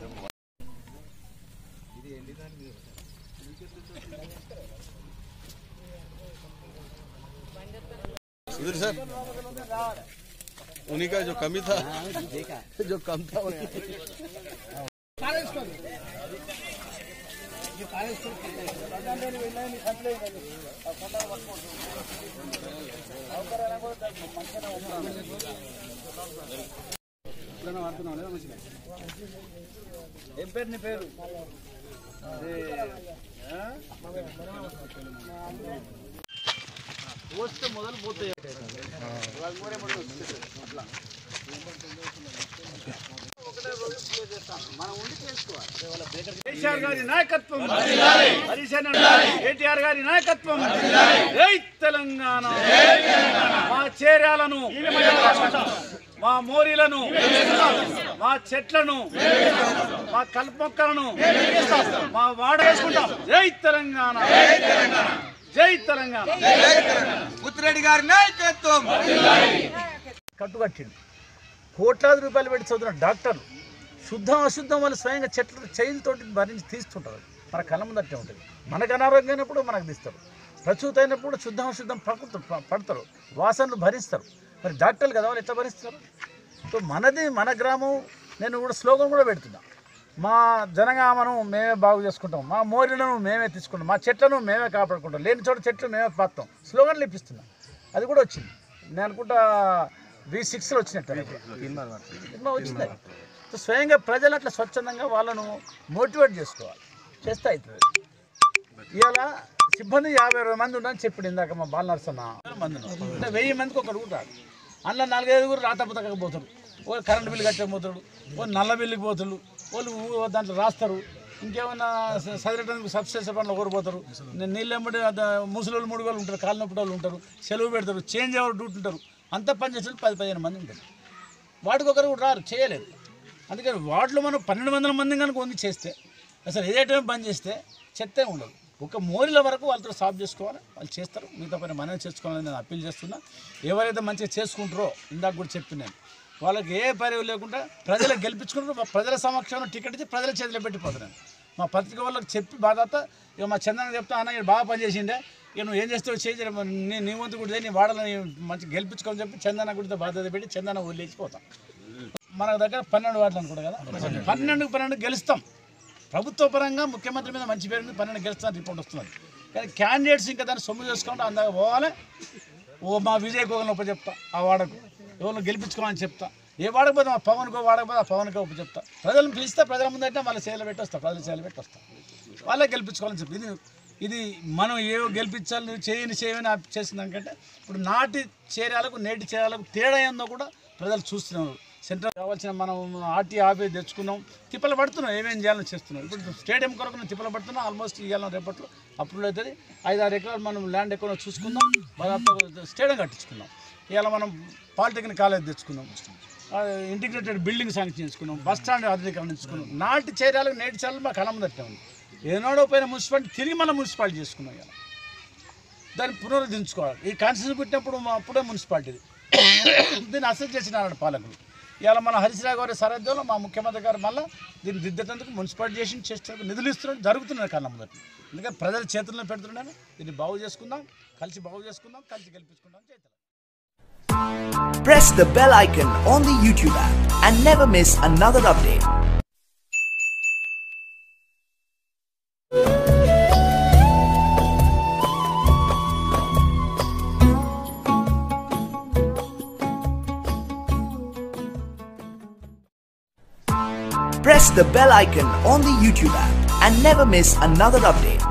सुधीर साहब उन्हीं का जो कमी था जो कम था उन्हीं ఏం పేరు నీ పేరు అదే, ఆ? పోస్తే మొదలు పోతాయి వాళ్ళ మూరే మొదలు వస్తుంది. అట్లా. ఒకటే రోజు play చేస్తాం. మనం ఉండి చేసుకోవాలి కేసీఆర్ గారి నాయకత్వం హరిశన్ కేటీఆర్ గారి నాయకత్వం జై తెలంగాణ మా చేర్యాలను మా మోరీలను మా చెట్లను మా కలుపు మొక్కలను మా వాడ వేసుకుంటాం జై తెలంగాణ జై తెలంగాణ ముత్తిరెడ్డి గారి నాయకత్వం కట్టుకట్టిండు కోట్లాది రూపాయలు పెట్టి చదువుతున్న డాక్టర్లు శుద్ధం అశుద్ధం వాళ్ళు స్వయంగా చెట్ల చేయిలతోటి భరించి తీస్తుంటారు మన కళ్ళ ముందట్టే ఉంటుంది మనకు అనారోగ్యం అయినప్పుడు మనకు తీస్తారు ప్రసూతి అయినప్పుడు శుద్ధం అశుద్ధం పడుతు పడతారు వాసనలు భరిస్తారు మరి డాక్టర్లు కదా వాళ్ళు ఎట్లా భరిస్తారు సో మనది మన గ్రామం నేను కూడా స్లోగన్ కూడా పెడుతున్నా మా జనగామను మేమే బాగు చేసుకుంటాం మా మోరిలను మేమే తీసుకుంటాం మా చెట్లను మేమే కాపాడుకుంటాం లేని చోట చెట్లు మేమే పాతాం స్లోగన్లు ఇప్పిస్తున్నాం అది కూడా వచ్చింది నేను అనుకుంటా వి సిక్స్లో వచ్చినట్టు సినిమా వచ్చింది సో స్వయంగా ప్రజలు అట్లా స్వచ్ఛందంగా వాళ్ళను మోటివేట్ చేసుకోవాలి చేస్తే అవుతుంది ఇవాళ సిబ్బంది యాభై అరవై మంది ఉండని చెప్పిండు ఇందాక మా బాల నరసన్న మంది ఉన్నారు. అంటే వెయ్యి మందికి ఒకడు ఉంటాడు అందులో నాలుగైదుగురు రాతపతక పోతారు ఓ కరెంట్ బిల్లు కట్టకపోతాడు ఓ నల్ల బిల్లుకి పోతాడు వాళ్ళు ఊ- దాంట్లో రాస్తారు ఇంకేమైనా స- చదివేటానికి సబ్స్టేషన్ పనులు ఒకరు పోతారు నీళ్ళు ఎమ్మడి ముసలి మూడు వాళ్ళు ఉంటారు కాళ్ళ నొప్పి వాళ్ళు ఉంటారు సెలవు పెడతారు చేంజ్ ఎవరు డ్యూటీ ఉంటారు అంతా పని చేసే పది పదిహేను మంది ఉంటారు వాటికి ఒకరు కూడా రారు చేయలేదు అందుకని వాటిలో మనం పన్నెండు వందల మంది కనుక వంగి చేస్తే అసలు ఏ టైం బంద్ చేస్తే చెత్తే ఉండదు ఒక మోరిల వరకు వాళ్ళతో సాఫ్ చేసుకోవాలి వాళ్ళు చేస్తారు మిగతా పని మనమే చేసుకోవాలని నేను అప్పీల్ చేస్తున్నా ఎవరైతే మంచిగా చేసుకుంటారో ఇందాక కూడా చెప్పి నేను వాళ్ళకి ఏ పని లేకుండా ప్రజలకు గెలిపించుకుంటారు ప్రజల సమక్షంలో టికెట్ ఇచ్చి ప్రజల చేతిలో పెట్టిపోతున్నాను మా పత్రిక వాళ్ళకి చెప్పి బాధ్యత ఇక మా చందన చెప్తా అన్న ఈయన బాగా పనిచేసిండే ఇక నువ్వు ఏం చేస్తావు చేసి నీ నీ వంతు కూడా నీ వాడాలని మంచి గెలిపించుకోని చెప్పి చందన గుడితో బాధ్యత పెట్టి చందన వదిలేసిపోతాం మన దగ్గర పన్నెండు వార్డులు అనుకుంటా కదా పన్నెండు పన్నెండు గెలుస్తాం ప్రభుత్వ పరంగా ముఖ్యమంత్రి మీద మంచి పేరు ఉంది పన్నెండు గెలుస్తాం రిపోర్ట్ వస్తుంది కానీ క్యాండిడేట్స్ ఇంకా దాన్ని సొమ్ము చేసుకుంటే అందాక పోవాలి ఓ మా విజయ్ గోగన్ ఒప్ప చెప్తా ఆ వాడకు ఎవరిని గెలిపించుకోమని చెప్తా ఏ వాడకపోతే మా పవన్కో వాడకపోతే ఆ పవన్కో ఒప్ప చెప్తా ప్రజలను పిలిస్తే ప్రజల ముందంటే వాళ్ళ చేతులు పెట్టి వస్తా ప్రజల చేతులు పెట్టి వస్తా వాళ్ళే గెలిపించుకోవాలని చెప్పి ఇది ఇది మనం ఏవో గెలిపించాలి నువ్వు చేయని చేయని ఆప్ చేసిన దానికంటే ఇప్పుడు నాటి చేరాలకు నేటి చేరాలకు తేడా ఏందో కూడా ప్రజలు చూస్తున్నారు సెంట్రల్ కావాల్సిన మనం ఆర్టీ ఆఫీస్ తెచ్చుకున్నాం తిప్పలు పడుతున్నాం ఏమేం చేయాలని చేస్తున్నాం ఇప్పుడు స్టేడియం కొరకు నేను తిప్పలు పడుతున్నాం ఆల్మోస్ట్ ఇవాళ రేపట్లో అప్రూవల్ అవుతుంది ఐదు ఆరు ఎకరాలు మనం ల్యాండ్ ఎక్కువ చూసుకుందాం దాదాపు స్టేడియం కట్టించుకున్నాం ఇవాళ మనం పాలిటెక్నిక్ కాలేజ్ తెచ్చుకున్నాం ఆ, ఇంటిగ్రేటెడ్ బిల్డింగ్ శాంక్షన్ చేసుకున్నాం బస్ స్టాండ్ అధికరించుకున్నాం నాటి చేరాలకు నేటి చేరాలు మా కళ్ళ ముందట్టే ఉంది ఏనాడో పోయిన మున్సిపాలిటీ తిరిగి మన మున్సిపాలిటీ చేసుకున్నాం ఇవాళ దాన్ని పునరుద్ధరించుకోవాలి ఈ కాన్స్టిట్యూషన్ పుట్టినప్పుడు మా అప్పుడే మున్సిపాలిటీది దీన్ని అసెస్ చేసిన ఆనాడు పాలకులు ఇవాళ మన హరీశ్రావు గారి సారథ్యంలో మా ముఖ్యమంత్రి గారు మళ్ళీ దీన్ని దిద్దేటందుకు మున్సిపాలిటీ చేసి చేసేందుకు నిధులు ఇస్తున్నాడు జరుగుతున్నాయి కళ్ళ మొదటి అందుకని ప్రజల చేతుల్లో పెడుతున్నాను దీన్ని బాగు చేసుకుందాం కలిసి బాగు చేసుకుందాం కలిసి గెలిపించుకుందాం చేద్దాం Press the bell icon on the YouTube app and never miss another update. Press the bell icon on the YouTube app and never miss another update.